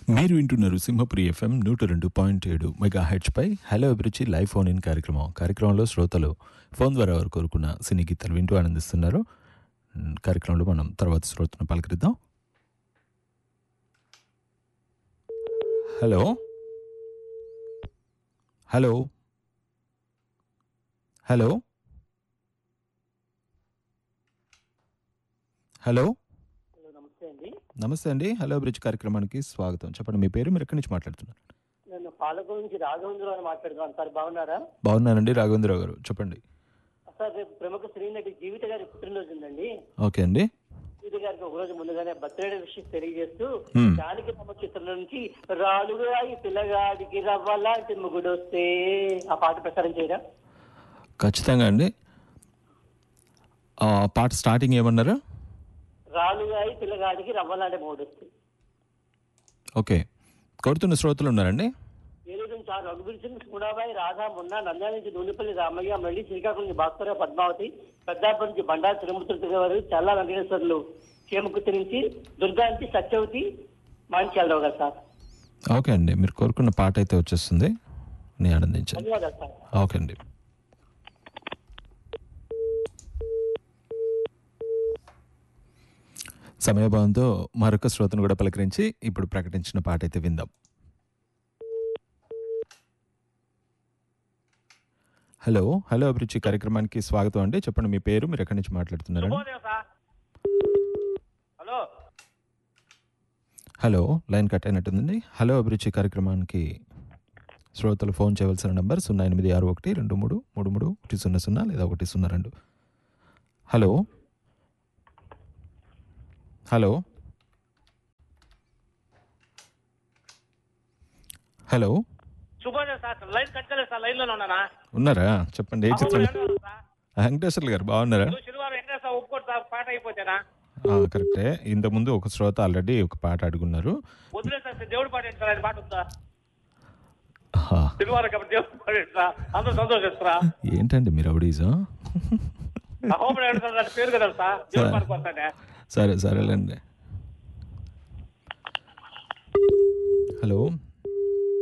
మీరు వింటున్నారు సింహపురి ఎఫ్ఎం నూట రెండు పాయింట్ ఏడు మెగా హెడ్స్పై హలో అభిరుచి లైవ్ ఫోన్ ఇన్ కార్యక్రమం కార్యక్రమంలో శ్రోతలు ఫోన్ ద్వారా వారు కోరుకున్న సినీ గీతాలు వింటూ ఆనందిస్తున్నారు ఉమ్, కార్యక్రమంలో మనం తర్వాత శ్రోతను పలకరిద్దాం hello hello hello hello hello నమస్తే అండి నమస్తే అండి హలో బ్రిడ్జ్ కార్యక్రమానికి స్వాగతం చెప్పండి మీ పేరు మీరు ఎక్కడి నుంచి మాట్లాడుతున్నారు నేను పాలకొల నుంచి రాఘవేంద్ర అని మాట్లాడుతున్నాను సార్ బాగున్నారా బాగున్నానండి రాఘవేంద్రరావు గారు చెప్పండి సార్ రేపు ప్రముఖ శ్రీ నటి జీవిత గారి పుట్టినరోజు ఉందండి ఓకే అండి జీవిత గారికి ఒక రోజు ముందుగానే బర్త్డే విషయం తెలియజేస్తూ Hmm. జానకి తమ చిత్రం నుంచి రాలుగాయి పిల్లగాడికి రవ్వలాంటి ముగుడు వస్తే ఆ పాట ప్రసారం చేయరా ఖచ్చితంగా అండి ఆ, పాట స్టార్టింగ్ ఏమన్నారు రాలుగాయి పిల్లగాడికి రవ్వలాంటి ముగుడు వస్తే ఓకే కోరుతున్న శ్రోతలు ఉన్నారండి ఏలూరు నుంచి ఆ రఘుబీర్ సింగ్ సుగుణాబాయి రాధా మున్నా నంద్యాల నుంచి నూనెపల్లి రామయ్య మళ్ళీ శ్రీకాకుళం నుంచి భాస్కర పద్మావతి పెద్దాపురం నుంచి బండారు తిరుమూర్తి గారు చల్లా వెంకటేశ్వర్లు చేమకుర్తి నుంచి దుర్గా నుంచి సత్యవతి మాంచాలరావు గారు సార్ ఓకే అండి మీరు కోరుకున్న పాట అయితే వచ్చేస్తుంది నేను ఆనందించాను ధన్యవాదాలు సార్ ఓకే అండి సమయభావంతో మరొక శ్రోతను కూడా పలకరించి ఇప్పుడు ప్రకటించిన పాట అయితే విందాం హలో హలో అభిరుచి కార్యక్రమానికి స్వాగతం అండి చెప్పండి మీ పేరు మీరు ఎక్కడి నుంచి మాట్లాడుతున్నారండి శుభోదయం sir hello hello line cut అయినట్టుందండి హలో అభిరుచి కార్యక్రమానికి శ్రోతలు ఫోన్ చేయవలసిన నంబర్ సున్నా ఎనిమిది ఆరు ఒకటి రెండు మూడు మూడు మూడు ఒకటి సున్నా సున్నా లేదా ఒకటి సున్నా రెండు హలో హలో హలో శుభోదయం సార్ లైన్ కట్ చేయలేదు సార్ లైన్ లోనే ఉన్నానా ఉన్నారా చెప్పండి ఏ చిత్రం అవును, సార్. వెంకటేశ్వర్లు గారు బాగున్నారా నువ్వు శనివారం ఎక్కడ సార్ ఒప్పుకోడు సార్ పాట అయిపోతేనా ఆ, కరెక్టే ఇంతకుముందు ఒక శ్రోత ఆల్రెడీ ఒక పాట అడుగున్నారు వదిలే సార్ దేవుడి పాట ఏంటి సార్ ఆయన పాట ఉందా ఆ, శనివారం కాబట్టి దేవుడి పాట ఏంటి సార్ అందరూ సంతోషిస్తారా ఏంటండి మీరు అవడీజా హోమ్ సార్ దాని పేరు కదా సార్ దేవుడి పాట కొడతానే సరే సరేలేండి హలో